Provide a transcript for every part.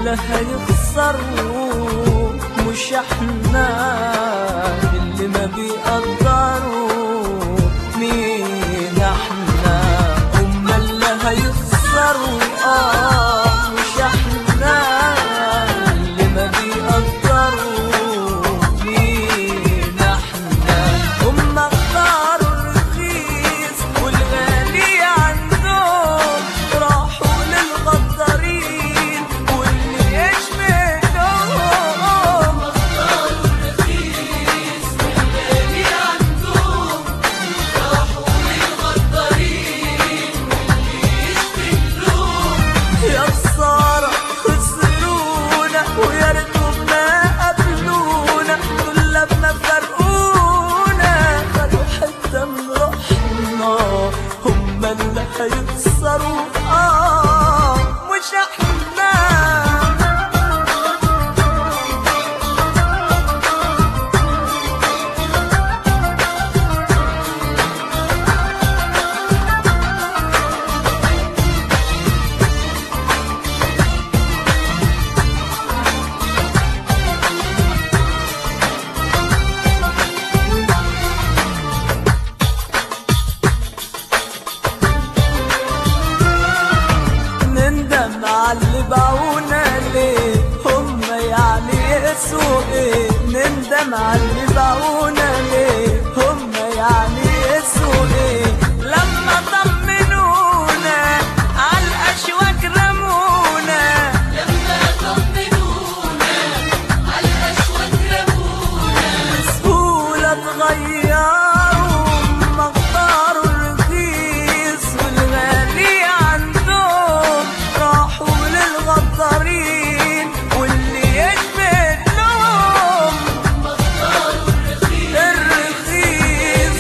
اللي هيخسروا مش احنا اللي ما بيقدروا مين احنا هم اللي هيخسروا اه مش احنا اللي ما بيقدروا مين احنا هم اختاروا الرخيص والغالي عندهم راحوا للغدارين واللي يشبههم يا خسارة خسرونا ويا ريتهم ما قابلونا دول لما فرقونا خدوا حتة من روحنا هم اللي هيخسروا اه مش احنا نندم على اللي باعونا ليه هم يعني يسووا ايه نندم على اللي باعونا ليه هم يعني يسووا ايه لما طمنونا على الاشواك رمونا بسهولة اتغيروا ما اختاروا الرخيص والغالي عندهم راحوا للغدارين واللي يشبه لهم الرخيص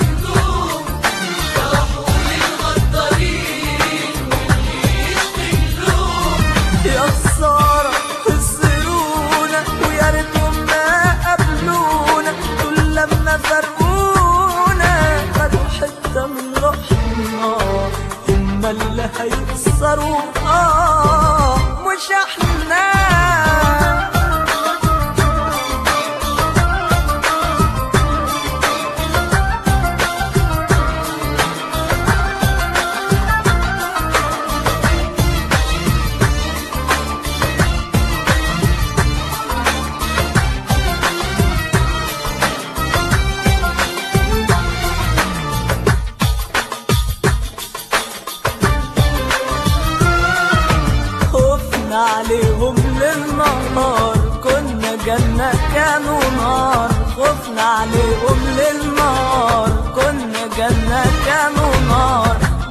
يا خسارة خسرونا ويا ريتهم ما قابلونا دول لما فرقونا خدوا حتة من روحنا هم اللي هيخسروا اه مش احنا خفنا عليهم للنهار كنا جنة كانوا نار خفنا عليهم للنهار كنا جنة كانوا نار